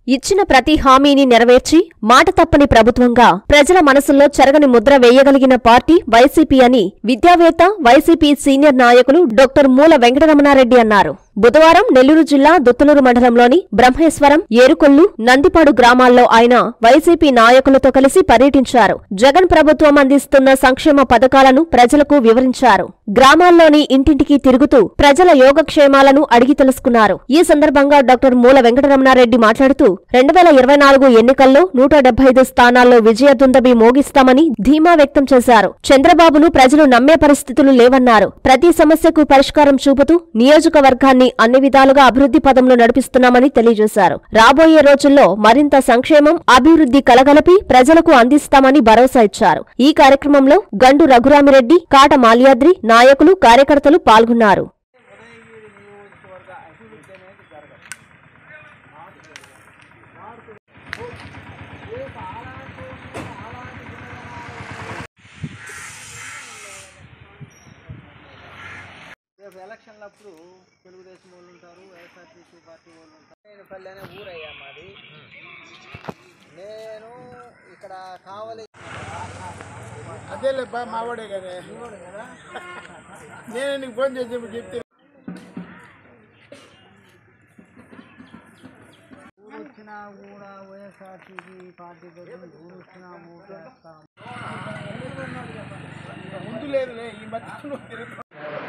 ఇచ్చిన ప్రతి హామీని నెరవేర్చి మాట తప్పని ప్రభుత్వంగా ప్రజల మనసుల్లో చెరగని ముద్ర వేయగలిగిన పార్టీ వైసీపీ అని విద్యావేత్త వైసీపీ సీనియర్ నాయకులు డాక్టర్ మూల వెంకటరమణారెడ్డి అన్నారు బుధవారం నెల్లూరు జిల్లా దుత్తులూరు మండలంలోని బ్రహ్మేశ్వరం ఏరుకొల్లు నందిపాడు గ్రామాల్లో ఆయన వైసీపీ నాయకులతో కలిసి పర్యటించారు జగన్ ప్రభుత్వం అందిస్తున్న సంక్షేమ పథకాలను ప్రజలకు వివరించారు గ్రామాల్లోని ఇంటింటికి తిరుగుతూ ప్రజల యోగక్షేమాలను అడిగి తెలుసుకున్నారు ఈ సందర్భంగా డాక్టర్ మూల వెంకటరమణారెడ్డి మాట్లాడుతూ రెండు వేల ఇరవై నాలుగు ఎన్నికల్లో నూట డెబ్బై ఐదు స్థానాల్లో విజయదుందబి మోగిస్తామని ధీమా వ్యక్తం చేశారు చంద్రబాబును ప్రజలు నమ్మే పరిస్థితులు లేవన్నారు ప్రతి సమస్యకు పరిష్కారం చూపుతూ నియోజకవర్గాన్ని అన్ని విధాలుగా అభివృద్ధి పదంలో నడిపిస్తున్నామని తెలియజేశారు రాబోయే రోజుల్లో మరింత సంక్షేమం అభివృద్ధి కలగలపి ప్రజలకు అందిస్తామని భరోసా ఇచ్చారు ఈ కార్యక్రమంలో గండు రఘురామిరెడ్డి కాట మాల్యాద్రి నాయకులు కార్యకర్తలు పాల్గొన్నారు రేపు ఎలక్షన్లప్పుడు తెలుగుదేశం వాళ్ళు ఉంటారు వైఎస్ఆర్సీపీ పార్టీ వాళ్ళు ఉంటారు నేను పల్లె అనే ఊరయ్యా మాది నేను ఇక్కడ కావాలి అదేలే బా మావాడే కదా నేను నీకు ఫోన్ చేసి ఇప్పుడు చెప్తే ఊరు వచ్చినా కూడా వైఎస్ఆర్సీపీ పార్టీ తరఫున ఊరు వచ్చినా ఊరేస్తాం ముందు లేదులే ఈ మధ్య నువ్వు తిరుగుతావు.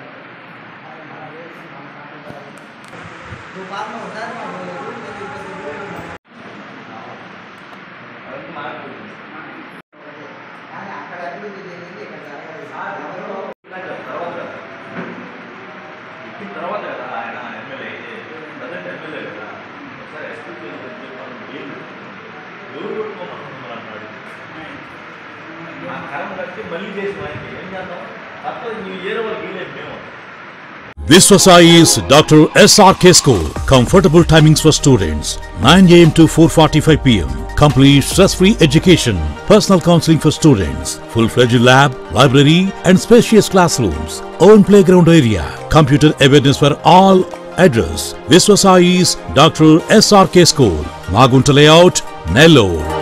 ఇచ్చిన తర్వాత కదా ఆయన ఎమ్మెల్యే అయితే ప్రజెంట్ ఎమ్మెల్యే కదా ఒకసారి ఎస్పీ ఏంటి ఎవరు కొట్టుకోమనుకుంటున్నారు అన్నాడు ఆ కరం కట్టి మళ్ళీ చేసి వారికి ఏం చేద్దాం తప్పదు నీ ఏదో వాళ్ళు వీలేదు మేము Viswasai is Dr. SRK School. Comfortable timings for students 9 am to 4:45 pm. Complete stress-free education. Personal counseling for students. Full-fledged lab, library, and spacious classrooms. Own playground area. Computer awareness for all. Address: Viswasai's Dr. SRK School. Magunta Layout, Nellore.